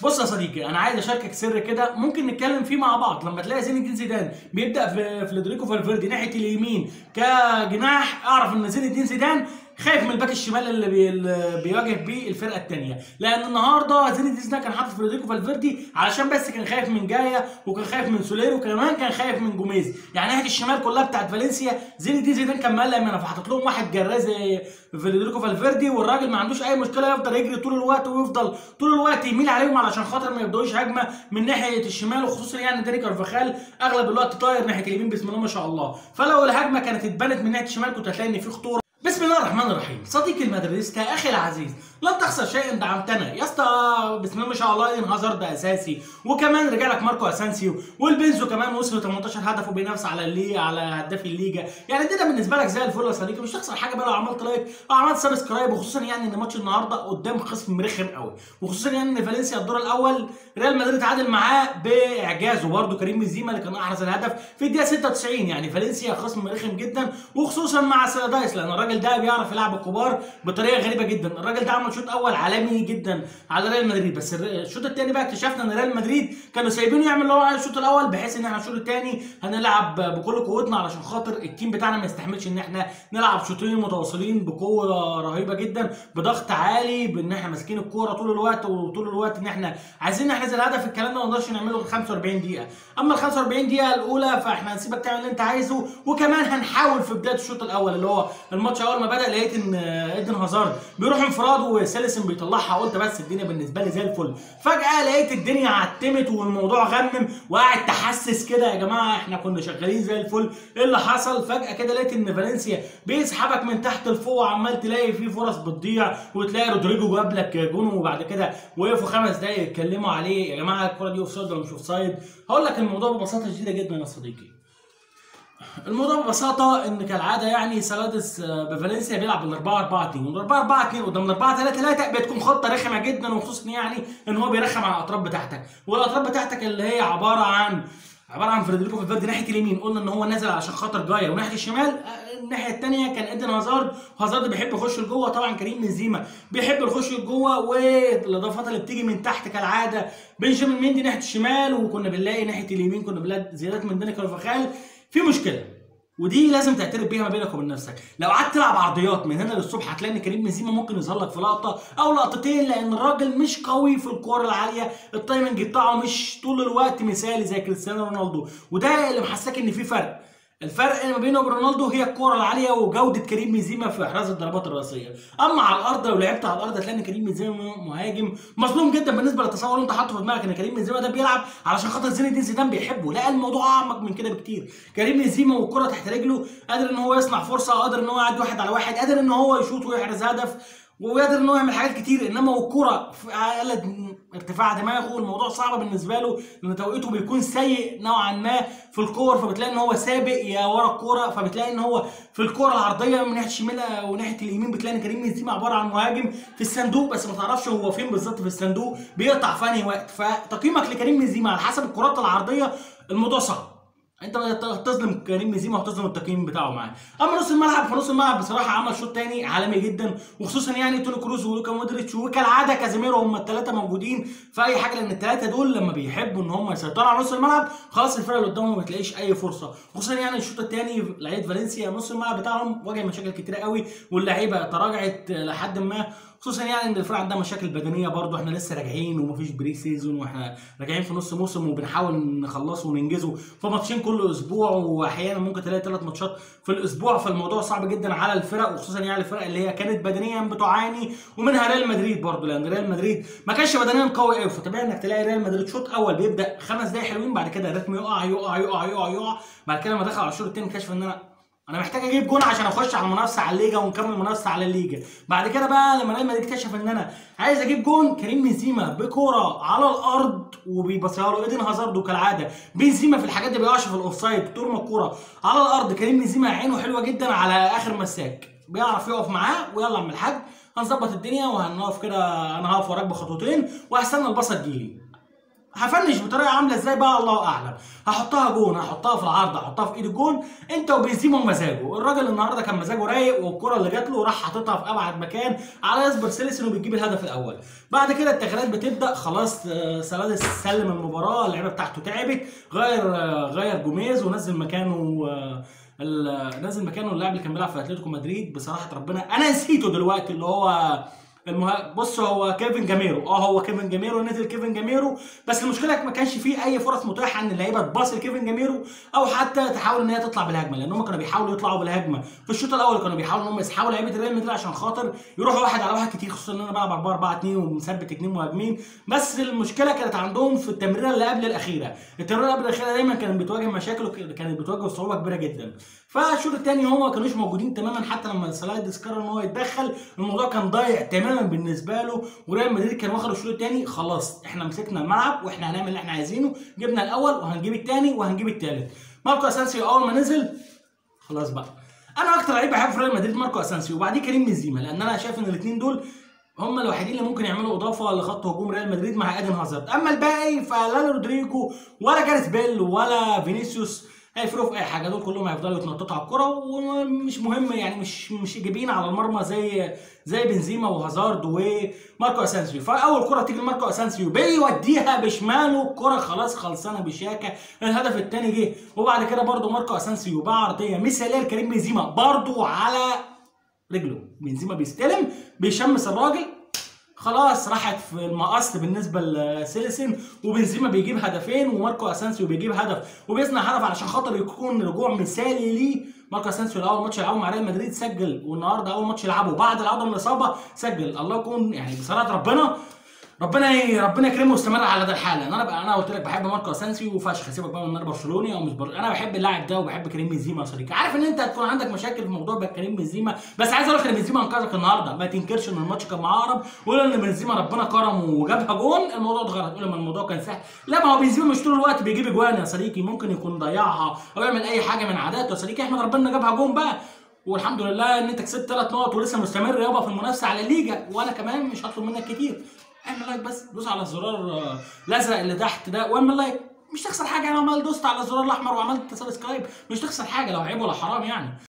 بص يا صديقي انا عايز اشاركك سر كده ممكن نتكلم فيه مع بعض لما تلاقي زين الدين زيدان بيبدا في فليدريكو فالفيردي ناحيه اليمين كجناح اعرف ان زين الدين زيدان خايف من الباك الشمال اللي, بي... اللي بيواجه بيه الفرقه الثانيه لان النهارده زين الدين زيدان كان حاطط فريدريكو فالفيردي علشان بس كان خايف من جايا وكان خايف من سولير وكمان كان خايف من جوميز يعني ناحيه الشمال كلها بتاعت فالنسيا زين الدين زيدان كان مقلق منها فحاطط لهم واحد جراز زي فريدريكو فالفيردي والراجل ما عندوش اي مشكله يفضل يجري طول الوقت ويفضل طول الوقت يميل عليهم علشان خاطر ما يبداوش هجمه من ناحيه الشمال وخصوصا يعني داني كارفاخال اغلب الوقت طاير ناحيه اليمين بسم الله ما شاء الله فلو الهجمه كانت اتبنت من ناحيه الشمال كنت هتلاقي ان في خطوره بسم الله الرحمن الرحيم صديقي المدرسة اخي العزيز لن تخسر شيئا دعمتنا يا اسطى بسم الله ما شاء الله ايدن هازارد اساسي وكمان رجع لك ماركو اسانسيو والبنزو كمان وصل 18 هدف وبينافس على اللي على هداف الليجا يعني الدنيا بالنسبه لك زي الفل يا صديقي مش تخسر حاجه بقى لو عملت لايك او عملت سبسكرايب وخصوصا يعني ان ماتش النهارده قدام خصم رخم قوي وخصوصا يعني ان فالنسيا الدور الاول ريال مدريد تعادل معاه باعجاز وبرده كريم بنزيما اللي كان احرز الهدف في الدقيقه 96 يعني فالنسيا خصم رخم جدا وخصوصا مع سيدايس لان الراجل ده بيعرف يلعب الكبار بطريقه غريبه جدا الراجل ده عمل شوط اول عالمي جدا على ريال مدريد بس الشوط الثاني بقى اكتشفنا ان ريال مدريد كانوا سايبينه يعمل اللي هو عايز الشوط الاول بحيث ان احنا الشوط الثاني هنلعب بكل قوتنا علشان خاطر التيم بتاعنا ما يستحملش ان احنا نلعب شوطين متواصلين بقوه رهيبه جدا بضغط عالي بان احنا ماسكين الكوره طول الوقت وطول الوقت ان احنا عايزين نحرز الهدف الكلام ده ما نقدرش نعمله غير 45 دقيقه اما ال 45 دقيقه الاولى فاحنا هنسيبك تعمل اللي انت عايزه وكمان هنحاول في بدايه الشوط الاول اللي هو الماتش اول ما بدا لقيت ان ايدن هازارد بيروح انفراد وسالسن بيطلعها قلت بس الدنيا بالنسبه لي زي الفل فجاه لقيت الدنيا عتمت والموضوع غمم وقاعد تحسس كده يا جماعه احنا كنا شغالين زي الفل ايه اللي حصل فجاه كده لقيت ان فالنسيا بيسحبك من تحت لفوق وعمال تلاقي فيه فرص بتضيع وتلاقي رودريجو جاب لك جون وبعد كده وقفوا خمس دقايق يتكلموا عليه يا جماعه الكره دي اوف سايد ولا مش اوف سايد هقول لك الموضوع ببساطه شديده جدا يا صديقي الموضوع ببساطه ان كالعاده يعني سلادس بفالنسيا بيلعب بال 4 4 2 وال 4 4 2 قدام ال 4 3 3 بتكون خطه رخمه جدا وخصوصا يعني ان هو بيرخم على الاطراف بتاعتك والاطراف بتاعتك اللي هي عباره عن عباره عن فريدريكو فالفيردي ناحيه اليمين قلنا ان هو نازل عشان خاطر جايا وناحيه الشمال الناحيه الثانيه كان ايدن هازارد هازارد بيحب يخش لجوه طبعا كريم بنزيما بيحب يخش لجوه والاضافات اللي بتيجي من تحت كالعاده بنجامين مندي ناحيه الشمال وكنا بنلاقي ناحيه اليمين كنا بنلاقي زيادات من داني كارفاخال في مشكله ودي لازم تعترف بيها ما بينك وبين نفسك لو قعدت تلعب عرضيات من هنا للصبح هتلاقي ان كريم بنزيما ممكن يظهر لك في لقطه او لقطتين لان الراجل مش قوي في الكوره العاليه التايمنج بتاعه مش طول الوقت مثالي زي كريستيانو رونالدو وده اللي محسسك ان في فرق الفرق ما بينه وبين رونالدو هي الكوره العاليه وجوده كريم بنزيما في احراز الضربات الرئيسيه اما على الارض لو لعبت على الارض هتلاقي ان كريم بنزيما مهاجم مظلوم جدا بالنسبه للتصور اللي انت حاطه في دماغك ان كريم بنزيما ده بيلعب علشان خاطر زين الدين زيدان بيحبه لا الموضوع اعمق من كده بكتير كريم بنزيما والكره تحت رجله قادر ان هو يصنع فرصه قادر ان هو يعدي واحد على واحد قادر ان هو يشوط ويحرز هدف ويقدر ان هو يعمل حاجات كتير انما والكره في اقل ارتفاع دماغه الموضوع صعب بالنسبه له لان توقيته بيكون سيء نوعا ما في الكور فبتلاقي ان هو سابق يا ورا الكوره فبتلاقي ان هو في الكوره العرضيه من ناحيه الشمال وناحيه اليمين بتلاقي ان كريم بنزيما عباره عن مهاجم في الصندوق بس ما تعرفش هو فين بالظبط في الصندوق بيقطع في انهي وقت فتقييمك لكريم بنزيما على حسب الكرات العرضيه الموضوع صعب انت هتظلم كريم بنزيما وهتظلم التقييم بتاعه معاه اما نص الملعب فنص الملعب بصراحه عمل شوط تاني عالمي جدا وخصوصا يعني توني كروز ولوكا مودريتش وكالعاده كازيميرو هم الثلاثه موجودين في اي حاجه لان الثلاثه دول لما بيحبوا ان هم يسيطروا على نص الملعب خلاص الفرقه اللي قدامهم ما بتلاقيش اي فرصه خصوصا يعني الشوط الثاني لعيبه فالنسيا نص الملعب بتاعهم واجه مشاكل كتيره قوي واللعيبه تراجعت لحد ما خصوصا يعني ان الفرقه عندها مشاكل بدنيه برضو احنا لسه راجعين ومفيش بري سيزون واحنا راجعين في نص موسم وبنحاول نخلصه وننجزه في ماتشين كل اسبوع واحيانا ممكن تلاقي ثلاث ماتشات في الاسبوع فالموضوع صعب جدا على الفرق وخصوصا يعني الفرق اللي هي كانت بدنيا بتعاني ومنها ريال مدريد برضو لان ريال مدريد ما كانش بدنيا قوي قوي فطبيعي انك تلاقي ريال مدريد شوط اول بيبدا خمس دقايق حلوين بعد كده الريتم يقع يقع يقع يقع يقع بعد كده لما دخل على الشوط الثاني كشف ان انا انا محتاج اجيب جون عشان اخش على المنافسه على الليجا ونكمل منافسه على الليجا بعد كده بقى لما ريال مدريد اكتشف ان انا عايز اجيب جون كريم بنزيما بكوره على الارض وبيبصيها له ايدن هازارد وكالعاده بنزيما في الحاجات دي بيقعش في الاوفسايد طول ما الكوره على الارض كريم بنزيما عينه حلوه جدا على اخر مساك بيعرف يقف معاه ويلا عم الحاج هنظبط الدنيا وهنقف كده انا هقف وراك بخطوتين وهستنى الباصه تجيلي هفنش بطريقه عامله ازاي بقى الله اعلم هحطها جون هحطها في العارضه هحطها في ايد الجون انت وبنزيما ومزاجه الراجل النهارده كان مزاجه رايق والكره اللي جات له راح حاططها في ابعد مكان على يصبر سيلسن وبتجيب الهدف الاول بعد كده التغييرات بتبدا خلاص آه، سلادس سلم المباراه اللعيبه بتاعته تعبت غير آه، غير جوميز ونزل مكانه آه، ال- نزل مكانه اللاعب اللي كان بيلعب في اتلتيكو مدريد بصراحه ربنا انا نسيته دلوقتي اللي هو المه... بص هو كيفن جاميرو اه هو كيفن جاميرو نزل كيفن جاميرو بس المشكله ما كانش فيه اي فرص متاحه ان اللعيبه تباصي لكيفن جاميرو او حتى تحاول ان هي تطلع بالهجمه لان هم كانوا بيحاولوا يطلعوا بالهجمه في الشوط الاول كانوا بيحاولوا ان هم يسحبوا لعيبه ريال مدريد عشان خاطر يروحوا واحد على واحد كتير خصوصا ان انا بلعب 4 4 2 ومثبت اثنين مهاجمين بس المشكله كانت عندهم في التمريره اللي قبل الاخيره التمريره اللي قبل الاخيره دايما كانت بتواجه مشاكل وكانت بتواجه صعوبه كبيره جدا فالشوط الثاني هم ما كانوش موجودين تماما حتى لما سلايدس قرر ان هو يتدخل الموضوع كان ضايع تماما بالنسبه له وريال مدريد كان واخد الشوط الثاني خلاص احنا مسكنا الملعب واحنا هنعمل اللي احنا عايزينه جبنا الاول وهنجيب الثاني وهنجيب الثالث ماركو اسانسيو اول ما نزل خلاص بقى انا اكتر لعيب بحبه في ريال مدريد ماركو اسانسيو وبعديه كريم بنزيما لان انا شايف ان الاثنين دول هم الوحيدين اللي ممكن يعملوا اضافه لخط هجوم ريال مدريد مع ايدن هازارد اما الباقي فلا رودريجو ولا جاريث بيل ولا فينيسيوس هيفرقوا في اي حاجه دول كلهم هيفضلوا يتنططوا على الكره ومش مهم يعني مش مش ايجابيين على المرمى زي زي بنزيما وهازارد وماركو اسانسيو فاول كره تيجي لماركو اسانسيو بيوديها بشماله الكره خلاص خلصانه بشياكه الهدف الثاني جه وبعد كده برده ماركو اسانسيو بعرضيه مثاليه لكريم بنزيما برده على رجله بنزيما بيستلم بيشمس الراجل خلاص راحت في المقص بالنسبه لسيلسن وبنزيما بيجيب هدفين وماركو اسانسيو بيجيب هدف وبيصنع هدف علشان خاطر يكون رجوع مثالي ليه ماركو اسانسيو الاول ماتش يلعبه مع ريال مدريد سجل والنهارده اول ماتش يلعبه بعد العوده من الاصابه سجل الله يكون يعني بصراحه ربنا ربنا ي- ربنا يكرمه ويستمر على ده الحال انا بقى انا قلت لك بحب ماركو اسانسيو فشخ سيبك بقى من ان انا برشلوني او مش بر... انا بحب اللاعب ده وبحب كريم بنزيما يا صديقي عارف ان انت هتكون عندك مشاكل في موضوع بقى كريم بنزيما بس عايز اقول لك ان بنزيما انقذك النهارده ما تنكرش ان الماتش كان معقرب ولا ان بنزيما ربنا كرمه وجابها جون الموضوع اتغير تقول لما الموضوع كان سهل لا ما هو بنزيما مش طول الوقت بيجيب اجوان يا صديقي ممكن يكون ضيعها او يعمل اي حاجه من عاداته يا صديقي احمد ربنا جابها جون بقى والحمد لله ان انت كسبت ثلاث نقط ولسه مستمر يابا في المنافسه على الليجا وانا كمان مش هطلب منك كتير اعمل لايك بس دوس على الزرار آه، الازرق اللي تحت ده واعمل لايك مش تخسر حاجه انا عمال دوست على الزرار الاحمر وعملت سبسكرايب مش تخسر حاجه لو عيب ولا حرام يعني